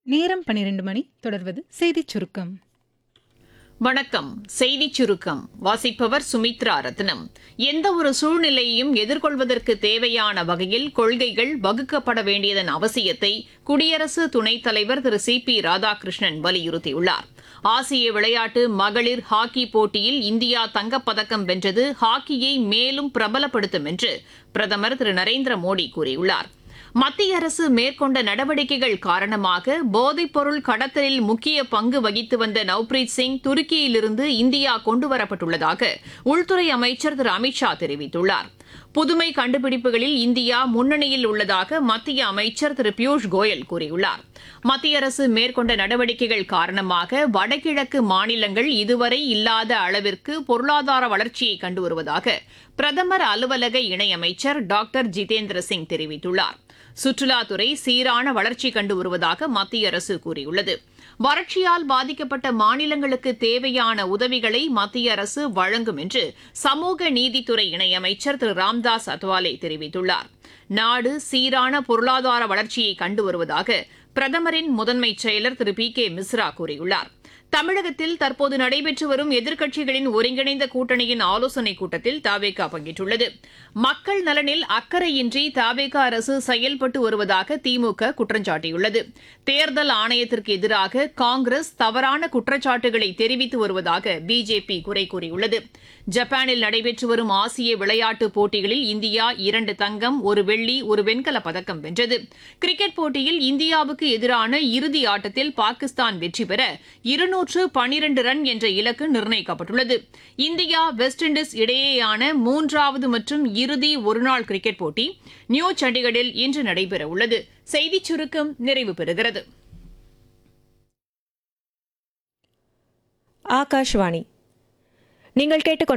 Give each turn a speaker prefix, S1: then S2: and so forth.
S1: நேரம் பன்னிரண்டு மணி தொடர்வது செய்திச் சுருக்கம்
S2: வணக்கம் செய்திச் சுருக்கம் வாசிப்பவர் சுமித்ரா ரத்னம் எந்த ஒரு சூழ்நிலையையும் எதிர்கொள்வதற்கு தேவையான வகையில் கொள்கைகள் வகுக்கப்பட வேண்டியதன் அவசியத்தை குடியரசு துணைத் தலைவர் திரு சி பி ராதாகிருஷ்ணன் வலியுறுத்தியுள்ளார் ஆசிய விளையாட்டு மகளிர் ஹாக்கி போட்டியில் இந்தியா தங்கப்பதக்கம் வென்றது ஹாக்கியை மேலும் பிரபலப்படுத்தும் என்று பிரதமர் திரு நரேந்திர மோடி கூறியுள்ளார் மத்திய அரசு மேற்கொண்ட நடவடிக்கைகள் காரணமாக போதைப்பொருள் கடத்தலில் முக்கிய பங்கு வகித்து வந்த நவ்பிரீத் சிங் துருக்கியிலிருந்து இந்தியா கொண்டுவரப்பட்டுள்ளதாக உள்துறை அமைச்சர் திரு அமித்ஷா தெரிவித்துள்ளார் புதுமை கண்டுபிடிப்புகளில் இந்தியா முன்னணியில் உள்ளதாக மத்திய அமைச்சர் திரு பியூஷ் கோயல் கூறியுள்ளார் மத்திய அரசு மேற்கொண்ட நடவடிக்கைகள் காரணமாக வடகிழக்கு மாநிலங்கள் இதுவரை இல்லாத அளவிற்கு பொருளாதார வளர்ச்சியை கண்டு வருவதாக பிரதமர் அலுவலக இணையமைச்சர் டாக்டர் ஜிதேந்திர சிங் தெரிவித்துள்ளார் சுற்றுலாத்துறை சீரான வளர்ச்சி கண்டு வருவதாக மத்திய அரசு கூறியுள்ளது வறட்சியால் பாதிக்கப்பட்ட மாநிலங்களுக்கு தேவையான உதவிகளை மத்திய அரசு வழங்கும் என்று சமூக நீதித்துறை இணையமைச்சர் திரு ராம்தாஸ் அத்வாலே தெரிவித்துள்ளார் நாடு சீரான பொருளாதார வளர்ச்சியை கண்டு வருவதாக பிரதமரின் முதன்மை செயலர் திரு பி கே மிஸ்ரா கூறியுள்ளார் தமிழகத்தில் தற்போது நடைபெற்று வரும் எதிர்க்கட்சிகளின் ஒருங்கிணைந்த கூட்டணியின் ஆலோசனைக் கூட்டத்தில் தாவேகா பங்கேற்றுள்ளது மக்கள் நலனில் அக்கறையின்றி தாவேகா அரசு செயல்பட்டு வருவதாக திமுக குற்றம் சாட்டியுள்ளது தேர்தல் ஆணையத்திற்கு எதிராக காங்கிரஸ் தவறான குற்றச்சாட்டுகளை தெரிவித்து வருவதாக பிஜேபி குறை கூறியுள்ளது ஜப்பானில் நடைபெற்று வரும் ஆசிய விளையாட்டுப் போட்டிகளில் இந்தியா இரண்டு தங்கம் ஒரு வெள்ளி ஒரு வெண்கலப் பதக்கம் வென்றது கிரிக்கெட் போட்டியில் இந்தியாவுக்கு எதிரான இறுதி ஆட்டத்தில் பாகிஸ்தான் வெற்றி பெற இருநூற்று பனிரண்டு ரன் என்ற இலக்கு நிர்ணயிக்கப்பட்டுள்ளது இந்தியா வெஸ்ட் இண்டீஸ் இடையேயான மூன்றாவது மற்றும் இறுதி ஒருநாள் கிரிக்கெட் போட்டி நியூ சண்டிகரில் இன்று நடைபெறவுள்ளது செய்திச் சுருக்கம் நிறைவு பெறுகிறது
S3: ஆகாஷ்வாணி நீங்கள் கேட்டுக்கொண்டு